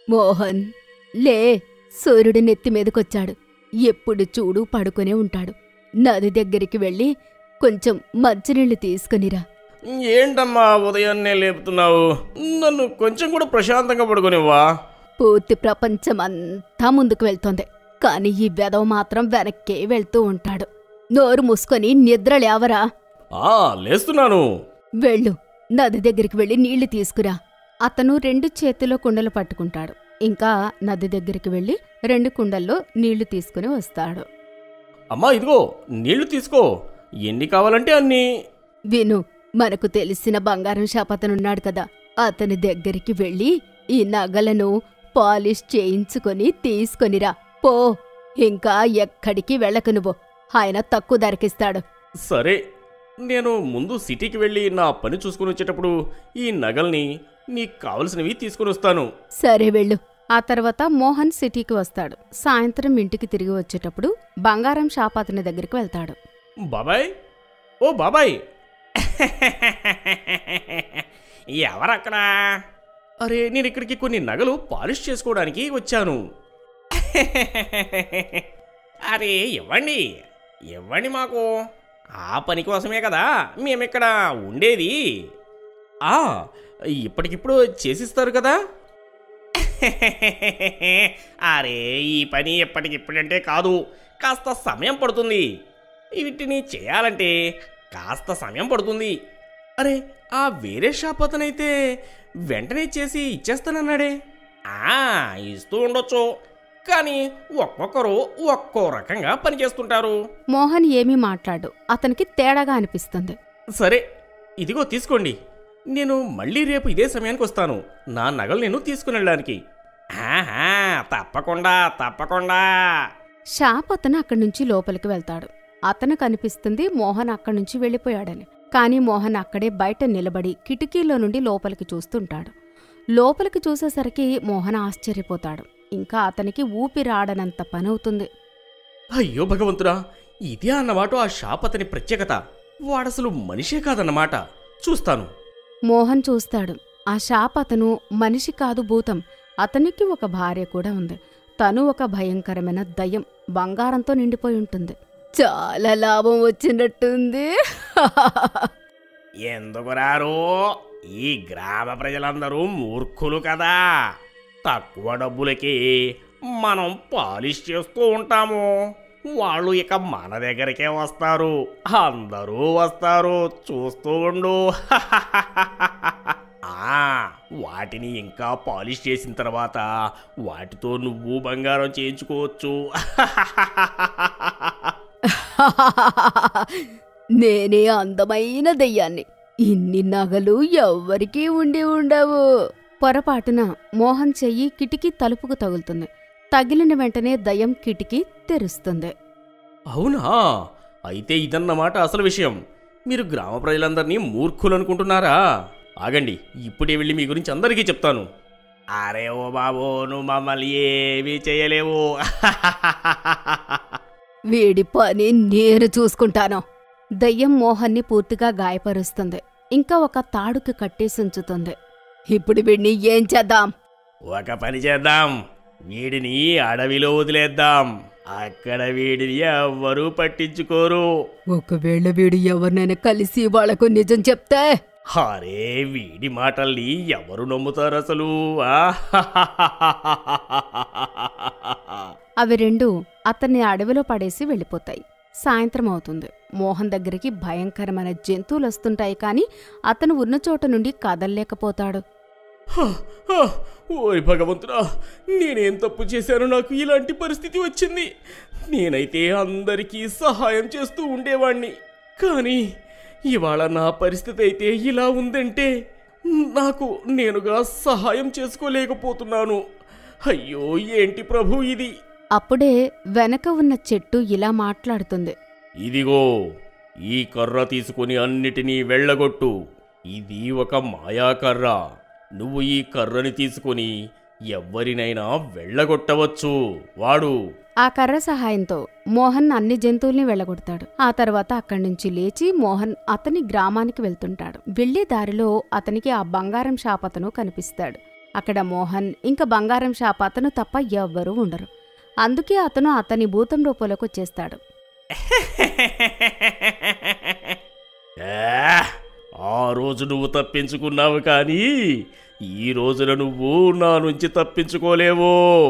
మోహన్ లే సూర్యుడు నెత్తి మీదకొచ్చాడు ఎప్పుడు చూడు పడుకునే ఉంటాడు నది దగ్గరికి వెళ్ళి కొంచెం మంచినీళ్ళు తీసుకునిరా ఏంటమ్మా ఉదయాన్నే లేపుతున్నావు నన్ను కొంచెం కూడా ప్రశాంతంగా పడుకోనివ్వా పూర్తి ప్రపంచమంతా ముందుకు వెళ్తోంది కాని ఈ వెదవ మాత్రం వెనక్కే వెళ్తూ ఉంటాడు నోరు మూసుకొని నిద్ర లేవరా ఆ లేస్తున్నాను వెళ్ళు నది దగ్గరికి వెళ్ళి నీళ్లు తీసుకురా అతను రెండు చేతిలో కుండలు పట్టుకుంటాడు ఇంకా నది దగ్గరికి వెళ్ళి రెండు కుండల్లో నీళ్లు తీసుకుని వస్తాడు అమ్మా ఇదిగో నీళ్లు తీసుకో ఎన్ని కావాలంటే అన్ని విను మనకు తెలిసిన బంగారం శాపతనున్నాడు కదా అతని దగ్గరికి వెళ్ళి ఈ నగలను పాలిష్ చేయించుకొని తీసుకొనిరా పో ఇంకా ఎక్కడికి వెళ్ళకు నువ్వు ఆయన తక్కువ ధరకిస్తాడు సరే నేను ముందు సిటీకి వెళ్ళి నా పని చూసుకుని వచ్చేటప్పుడు ఈ నగల్ని నీకు కావలసినవి తీసుకుని వస్తాను సరే వెళ్ళు ఆ తర్వాత మోహన్ సిటీకి వస్తాడు సాయంత్రం ఇంటికి తిరిగి వచ్చేటప్పుడు బంగారం షాప్ అతని దగ్గరికి వెళ్తాడు బాబాయ్ ఓ బాబాయ్ ఎవరక్కడా అరే నేను ఇక్కడికి కొన్ని నగలు పాలిష్ చేసుకోవడానికి వచ్చాను అరే ఇవ్వండి ఇవ్వండి మాకు ఆ పని కోసమే కదా మేమిక్కడ ఉండేది ఆ ఇప్పటికిప్పుడు చేసిస్తారు కదా అరే ఈ పని ఎప్పటికిప్పుడంటే కాదు కాస్త సమయం పడుతుంది వీటిని చేయాలంటే కాస్త సమయం పడుతుంది అరే ఆ వేరే షాప్ అతనైతే వెంటనే చేసి ఇచ్చేస్తానన్నాడే ఆ ఇస్తూ ఉండొచ్చు కానీ ఒక్కొక్కరు ఒక్కో రకంగా పనిచేస్తుంటారు మోహన్ ఏమీ మాట్లాడు అతనికి తేడాగా అనిపిస్తుంది సరే ఇదిగో తీసుకోండి నేను మళ్ళీ రేపు ఇదే సమయానికి వస్తాను నా నగలు నేను తీసుకుని వెళ్ళడానికి ఆహా, తప్పకుండా తప్పకుండా షాప్ అతను అక్కడి నుంచి లోపలికి వెళ్తాడు అతను కనిపిస్తుంది మోహన్ అక్కడి నుంచి వెళ్ళిపోయాడని కానీ మోహన్ అక్కడే బయట నిలబడి కిటికీలో నుండి లోపలికి చూస్తుంటాడు లోపలికి చూసేసరికి మోహన్ ఆశ్చర్యపోతాడు ఇంకా అతనికి ఊపిరాడనంత పనవుతుంది అయ్యో భగవంతుడా ఇదే అన్నమాట ఆ షాప్ అతని ప్రత్యేకత వాడసలు మనిషే కాదన్నమాట చూస్తాను మోహన్ చూస్తాడు ఆ షాప్ అతను మనిషి కాదు భూతం అతనికి ఒక భార్య కూడా ఉంది తను ఒక భయంకరమైన దయ్యం బంగారంతో నిండిపోయి ఉంటుంది చాలా లాభం వచ్చినట్టుంది ఎందుకు రారు ఈ గ్రామ ప్రజలందరూ మూర్ఖులు కదా తక్కువ డబ్బులకి మనం పాలిష్ చేస్తూ ఉంటాము వాళ్ళు ఇక మన దగ్గరికే వస్తారు అందరూ వస్తారు చూస్తూ ఉండు ఆ, వాటిని ఇంకా పాలిష్ చేసిన తర్వాత వాటితో నువ్వు బంగారం చేయించుకోవచ్చు నేనే అందమైన దెయ్యాన్ని ఇన్ని నగలు ఎవ్వరికీ ఉండి ఉండవు పొరపాటున మోహన్ చెయ్యి కిటికీ తలుపుకు తగులుతుంది తగిలిన వెంటనే దయ్యం కిటికీ తెరుస్తుంది అవునా అయితే ఇదన్నమాట అసలు విషయం మీరు గ్రామ ప్రజలందరినీ మూర్ఖులు అనుకుంటున్నారా ఆగండి ఇప్పుడే వెళ్ళి మీ గురించి అందరికీ చెప్తాను అరే ఓ బాబు నువ్వు మమ్మల్ని ఏమీ చేయలేవు వీడి పని నేను చూసుకుంటాను దయ్యం మోహన్ని పూర్తిగా గాయపరుస్తుంది ఇంకా ఒక తాడుకి కట్టేసి ఉంచుతుంది ఇప్పుడు వీడిని ఏం చేద్దాం ఒక పని చేద్దాం వీడిని అడవిలో వదిలేద్దాం అక్కడ వీడిని ఎవ్వరూ పట్టించుకోరు ఒకవేళ వీడు ఎవరినైనా కలిసి వాళ్లకు నిజం చెప్తే అరే వీడి మాటల్ని ఎవరు నమ్ముతారు అసలు ఆ? అవి రెండు అతన్ని అడవిలో పడేసి వెళ్ళిపోతాయి సాయంత్రం అవుతుంది మోహన్ దగ్గరికి భయంకరమైన జంతువులు వస్తుంటాయి కాని అతను ఉన్న చోట నుండి కదల్లేకపోతాడు హ, హ, ఓయ్ భగవంతుడా నేనేం తప్పు చేశాను నాకు ఇలాంటి పరిస్థితి వచ్చింది నేనైతే అందరికీ సహాయం చేస్తూ ఉండేవాణ్ణి కానీ ఇవాళ నా పరిస్థితి అయితే ఇలా ఉందంటే నాకు నేనుగా సహాయం చేసుకోలేకపోతున్నాను అయ్యో ఏంటి ప్రభు ఇది అప్పుడే వెనక ఉన్న చెట్టు ఇలా మాట్లాడుతుంది ఇదిగో ఈ కర్ర తీసుకుని అన్నిటినీ వెళ్ళగొట్టు ఇది ఒక మాయాకర్ర నువ్వు ఈ కర్రని తీసుకుని ఎవ్వరినైనా వెళ్ళగొట్టవచ్చు వాడు ఆ కర్ర సహాయంతో మోహన్ అన్ని జంతువుల్ని వెళ్ళగొడతాడు ఆ తర్వాత అక్కడి నుంచి లేచి మోహన్ అతని గ్రామానికి వెళ్తుంటాడు వెళ్లే దారిలో అతనికి ఆ బంగారం షాప్ అతను కనిపిస్తాడు అక్కడ మోహన్ ఇంకా బంగారం షాప్ అతను తప్ప ఎవ్వరూ ఉండరు అందుకే అతను అతని భూతం రూపంలోకి వచ్చేస్తాడు ఆ, ఆ రోజు నువ్వు తప్పించుకున్నావు కానీ ఈ రోజున నువ్వు నా నుంచి తప్పించుకోలేవు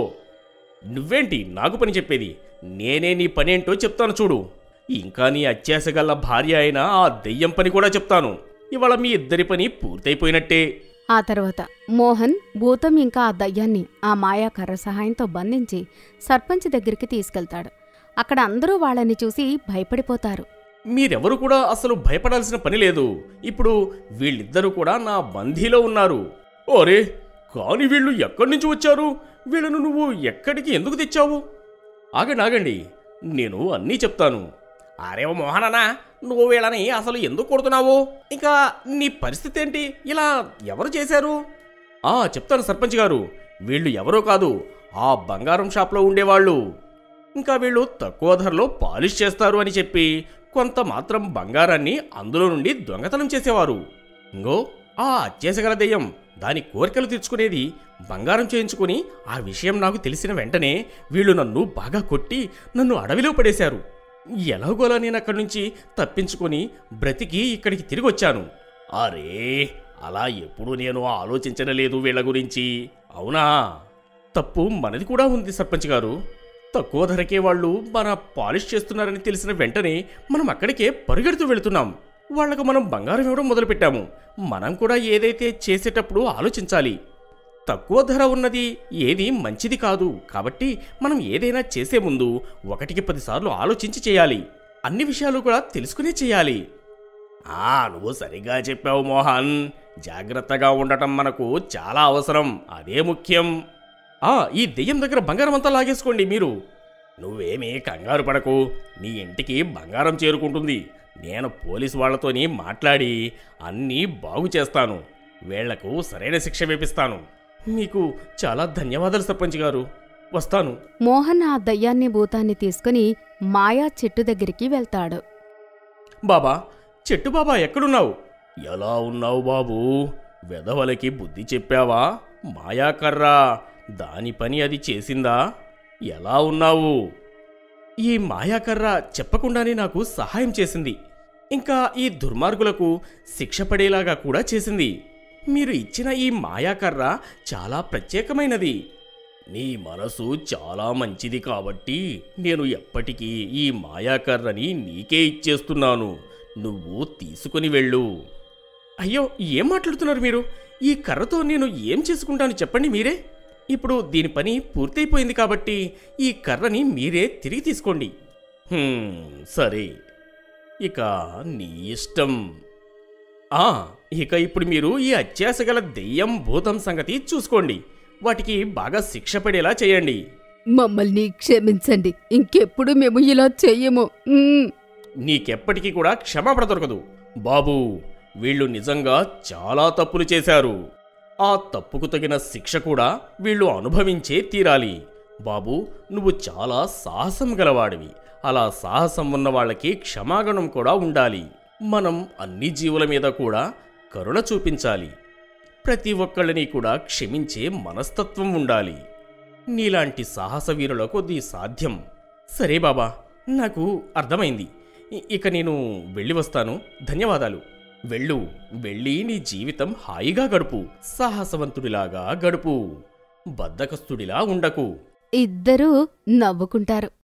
నువ్వేంటి నాకు పని చెప్పేది నేనే నీ పని ఏంటో చెప్తాను చూడు ఇంకా నీ అత్యాసగల భార్య అయిన ఆ దెయ్యం పని కూడా చెప్తాను ఇవాళ మీ ఇద్దరి పని పూర్తయిపోయినట్టే ఆ తర్వాత మోహన్ భూతం ఇంకా ఆ దయ్యాన్ని ఆ మాయా కర్ర సహాయంతో బంధించి సర్పంచ్ దగ్గరికి తీసుకెళ్తాడు అక్కడ అందరూ వాళ్ళని చూసి భయపడిపోతారు మీరెవరు కూడా అసలు భయపడాల్సిన పని లేదు ఇప్పుడు వీళ్ళిద్దరూ కూడా నా బందీలో ఉన్నారు ఓరే కాని వీళ్ళు ఎక్కడి నుంచి వచ్చారు వీళ్ళను నువ్వు ఎక్కడికి ఎందుకు తెచ్చావు ఆగండి ఆగండి నేను అన్నీ చెప్తాను అరే ఓ మోహననా నువ్వు వీళ్ళని అసలు ఎందుకు కొడుతున్నావు ఇంకా నీ పరిస్థితి ఏంటి ఇలా ఎవరు చేశారు ఆ చెప్తాను సర్పంచ్ గారు వీళ్ళు ఎవరో కాదు ఆ బంగారం షాప్లో ఉండేవాళ్ళు ఇంకా వీళ్ళు తక్కువ ధరలో పాలిష్ చేస్తారు అని చెప్పి కొంత మాత్రం బంగారాన్ని అందులో నుండి దొంగతనం చేసేవారు ఇంగో ఆ అత్యాసగల దెయ్యం దాని కోరికలు తీర్చుకునేది బంగారం చేయించుకుని ఆ విషయం నాకు తెలిసిన వెంటనే వీళ్ళు నన్ను బాగా కొట్టి నన్ను అడవిలో పడేశారు ఎలాగోలా నేను అక్కడి నుంచి తప్పించుకొని బ్రతికి ఇక్కడికి తిరిగి వచ్చాను అరే అలా ఎప్పుడు నేను ఆలోచించడం లేదు వీళ్ళ గురించి అవునా తప్పు మనది కూడా ఉంది సర్పంచ్ గారు తక్కువ ధరకే వాళ్ళు మన పాలిష్ చేస్తున్నారని తెలిసిన వెంటనే మనం అక్కడికే పరుగెడుతూ వెళుతున్నాం వాళ్లకు మనం బంగారం ఇవ్వడం మొదలుపెట్టాము మనం కూడా ఏదైతే చేసేటప్పుడు ఆలోచించాలి తక్కువ ధర ఉన్నది ఏది మంచిది కాదు కాబట్టి మనం ఏదైనా చేసే ముందు ఒకటికి పదిసార్లు ఆలోచించి చేయాలి అన్ని విషయాలు కూడా తెలుసుకునే చేయాలి ఆ నువ్వు సరిగా చెప్పావు మోహన్ జాగ్రత్తగా ఉండటం మనకు చాలా అవసరం అదే ముఖ్యం ఆ ఈ దెయ్యం దగ్గర బంగారం అంతా లాగేసుకోండి మీరు నువ్వేమీ కంగారు పడకు నీ ఇంటికి బంగారం చేరుకుంటుంది నేను పోలీసు వాళ్ళతోని మాట్లాడి అన్నీ బాగు చేస్తాను వీళ్లకు సరైన శిక్ష వేపిస్తాను మీకు చాలా ధన్యవాదాలు సర్పంచ్ గారు వస్తాను మోహన్ ఆ దయ్యాన్ని భూతాన్ని తీసుకుని మాయా చెట్టు దగ్గరికి వెళ్తాడు బాబా చెట్టు బాబా ఎక్కడున్నావు ఎలా ఉన్నావు బాబు వెధవలకి బుద్ధి చెప్పావా మాయాకర్రా దాని పని అది చేసిందా ఎలా ఉన్నావు ఈ మాయాకర్ర చెప్పకుండానే నాకు సహాయం చేసింది ఇంకా ఈ దుర్మార్గులకు శిక్ష పడేలాగా కూడా చేసింది మీరు ఇచ్చిన ఈ మాయాకర్ర చాలా ప్రత్యేకమైనది నీ మనసు చాలా మంచిది కాబట్టి నేను ఎప్పటికీ ఈ మాయాకర్రని నీకే ఇచ్చేస్తున్నాను నువ్వు తీసుకుని వెళ్ళు అయ్యో ఏం మాట్లాడుతున్నారు మీరు ఈ కర్రతో నేను ఏం చేసుకుంటాను చెప్పండి మీరే ఇప్పుడు దీని పని పూర్తయిపోయింది కాబట్టి ఈ కర్రని మీరే తిరిగి తీసుకోండి హ్మ్, సరే ఇక నీ ఇష్టం ఆ ఇక ఇప్పుడు మీరు ఈ అత్యాసగల దెయ్యం భూతం సంగతి చూసుకోండి వాటికి బాగా శిక్ష పడేలా చేయండి మమ్మల్ని క్షమించండి ఇంకెప్పుడు మేము ఇలా చెయ్యము మ్మ్. నీకెప్పటికీ కూడా క్షమాపణ దొరకదు బాబు వీళ్ళు నిజంగా చాలా తప్పులు చేశారు ఆ తప్పుకు తగిన శిక్ష కూడా వీళ్ళు అనుభవించే తీరాలి బాబు నువ్వు చాలా సాహసం గలవాడివి అలా సాహసం ఉన్న వాళ్ళకి క్షమాగుణం కూడా ఉండాలి మనం అన్ని జీవుల మీద కూడా కరుణ చూపించాలి ప్రతి ఒక్కళ్ళని కూడా క్షమించే మనస్తత్వం ఉండాలి నీలాంటి సాహస వీరులకు అది సాధ్యం సరే బాబా నాకు అర్థమైంది ఇ- ఇక నేను వెళ్ళి వస్తాను ధన్యవాదాలు వెళ్ళు వెళ్ళి నీ జీవితం హాయిగా గడుపు సాహసవంతుడిలాగా గడుపు బద్ధకస్తుడిలా ఉండకు ఇద్దరూ నవ్వుకుంటారు